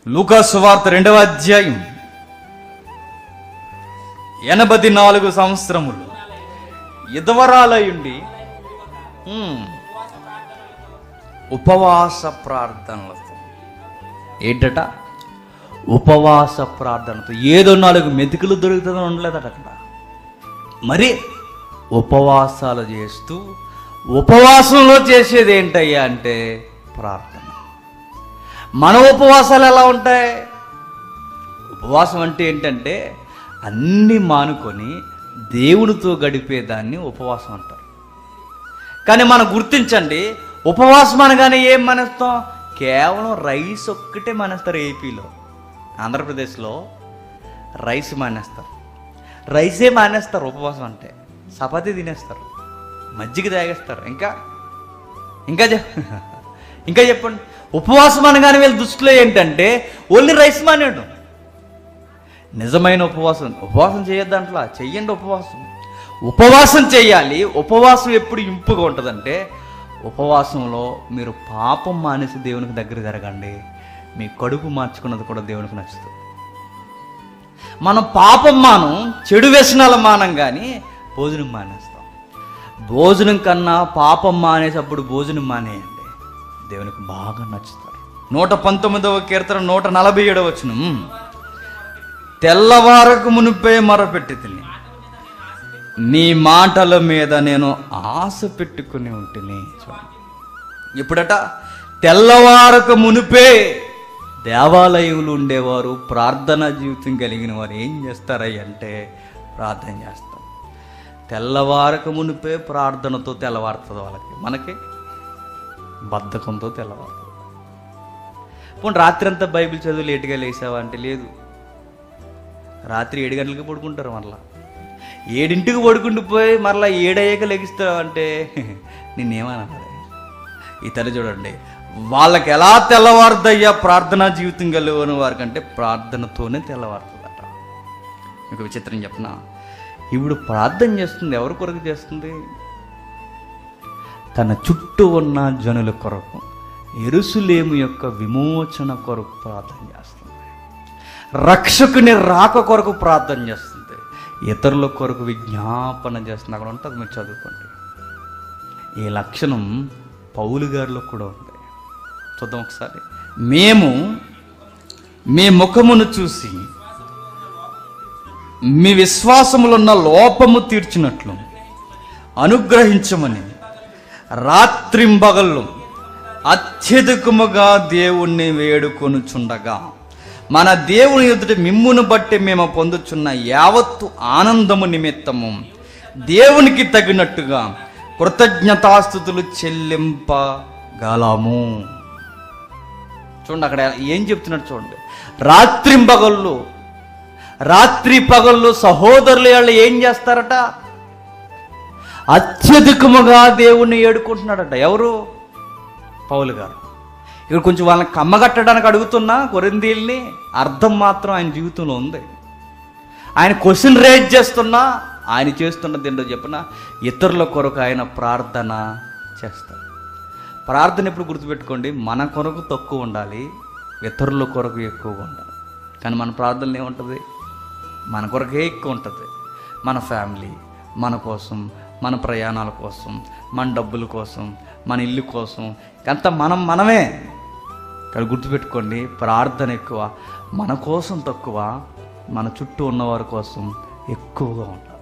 లూకాసు వార్త రెండవ అధ్యాయం ఎనభై నాలుగు సంవత్సరములు ఇదవరాలయుండి ఉమ్, ఉపవాస ప్రార్థనలతో ఏంటట ఉపవాస ప్రార్థనతో ఏదో నాలుగు మెతుకులు దొరుకుతుందని ఉండలేదట అక్కడ మరి ఉపవాసాలు చేస్తూ ఉపవాసంలో చేసేది ఏంటయ్యా అంటే ప్రార్థన మన ఉపవాసాలు ఎలా ఉంటాయి ఉపవాసం అంటే ఏంటంటే అన్నీ మానుకొని దేవునితో గడిపేదాన్ని ఉపవాసం అంటారు కానీ మనం గుర్తించండి ఉపవాసం అనగానే ఏం మానేస్తాం కేవలం రైస్ ఒక్కటే మానేస్తారు ఏపీలో ఆంధ్రప్రదేశ్లో రైస్ మానేస్తారు రైసే మానేస్తారు ఉపవాసం అంటే చపాతీ తినేస్తారు మజ్జిగ తాగేస్తారు ఇంకా ఇంకా చెప్ ఇంకా చెప్పండి ఉపవాసం అనగానే వీళ్ళ దృష్టిలో ఏంటంటే ఓన్లీ రైస్ మానేయడం నిజమైన ఉపవాసం ఉపవాసం చేయొద్దంట్లా చెయ్యండి ఉపవాసం ఉపవాసం చేయాలి ఉపవాసం ఎప్పుడు ఇంపుగా ఉంటుందంటే ఉపవాసంలో మీరు పాపం మానేసి దేవునికి దగ్గర జరగండి మీ కడుపు మార్చుకున్నది కూడా దేవునికి నచ్చుతుంది మనం పాపం మానం చెడు వ్యసనాలు మానం కానీ భోజనం మానేస్తాం భోజనం కన్నా పాపం మానేసప్పుడు భోజనం మానేయండి దేవునికి బాగా నచ్చుతారు నూట పంతొమ్మిదవ కీర్తన నూట నలభై ఏడవ వచనం తెల్లవారకు మునిపే మొరపెట్టి తిని నీ మాటల మీద నేను ఆశ పెట్టుకుని ఉంటుని చూడండి ఇప్పుడట తెల్లవారక మునిపే దేవాలయంలో ఉండేవారు ప్రార్థనా జీవితం కలిగిన వారు ఏం చేస్తారయ్య అంటే ప్రార్థన చేస్తారు తెల్లవారక మునిపే ప్రార్థనతో తెల్లవారుతుంది వాళ్ళకి మనకి బద్ధకంతో తెల్లవారుతుంది పోనీ రాత్రి అంతా బైబిల్ చదువు లేటుగా లేసావా అంటే లేదు రాత్రి ఏడు గంటలకి పడుకుంటారు మరలా ఏడింటికి పడుకుండిపోయి మరలా ఏడయ్యాక లెగిస్తావు అంటే నిన్నేమన్నా ఈ తల్లి చూడండి వాళ్ళకి ఎలా తెల్లవారుదయ్యా ప్రార్థనా జీవితం కలిగిన వారికంటే ప్రార్థనతోనే తెల్లవారుతుందట మీకు విచిత్రం చెప్పనా ఇప్పుడు ప్రార్థన చేస్తుంది ఎవరి కొరకు చేస్తుంది తన చుట్టూ ఉన్న జనుల కొరకు ఎరుసులేము యొక్క విమోచన కొరకు ప్రార్థన చేస్తుంది రక్షకుని రాక కొరకు ప్రార్థన చేస్తుంది ఇతరుల కొరకు విజ్ఞాపన చేస్తుంది అక్కడ ఉంటుంది మీరు చదువుకోండి ఈ లక్షణం పౌలు గారిలో కూడా ఉంది చూద్దాం ఒకసారి మేము మీ ముఖమును చూసి మీ విశ్వాసములో ఉన్న లోపము తీర్చినట్లు అనుగ్రహించమని రాత్రింబగళ్ళు అత్యధికముగా దేవుణ్ణి వేడుకొనుచుండగా మన దేవుని ఎదుట మిమ్మును బట్టి మేము పొందుచున్న యావత్తు ఆనందము నిమిత్తము దేవునికి తగినట్టుగా కృతజ్ఞతాస్థుతులు చెల్లింపగలము చూడండి అక్కడ ఏం చెప్తున్నాడు చూడండి రాత్రింబగళ్ళు రాత్రి పగళ్ళు సహోదరులు వాళ్ళు ఏం చేస్తారట అత్యధికముగా దేవుణ్ణి ఏడుకుంటున్నాడట ఎవరు పౌలు గారు ఇక్కడ కొంచెం వాళ్ళని కమ్మగట్టడానికి అడుగుతున్నా కొరిందీల్ని అర్థం మాత్రం ఆయన జీవితంలో ఉంది ఆయన క్వశ్చన్ రేజ్ చేస్తున్నా ఆయన చేస్తున్నది ఏంటో చెప్పిన ఇతరుల కొరకు ఆయన ప్రార్థన చేస్తాడు ప్రార్థన ఎప్పుడు గుర్తుపెట్టుకోండి మన కొరకు తక్కువ ఉండాలి ఇతరుల కొరకు ఎక్కువగా ఉండాలి కానీ మన ప్రార్థనలు ఏముంటుంది మన కొరకే ఎక్కువ ఉంటుంది మన ఫ్యామిలీ మన కోసం మన ప్రయాణాల కోసం మన డబ్బుల కోసం మన ఇల్లు కోసం అంత మనం మనమే ఇక్కడ గుర్తుపెట్టుకోండి ప్రార్థన ఎక్కువ మన కోసం తక్కువ మన చుట్టూ ఉన్నవారి కోసం ఎక్కువగా ఉండాలి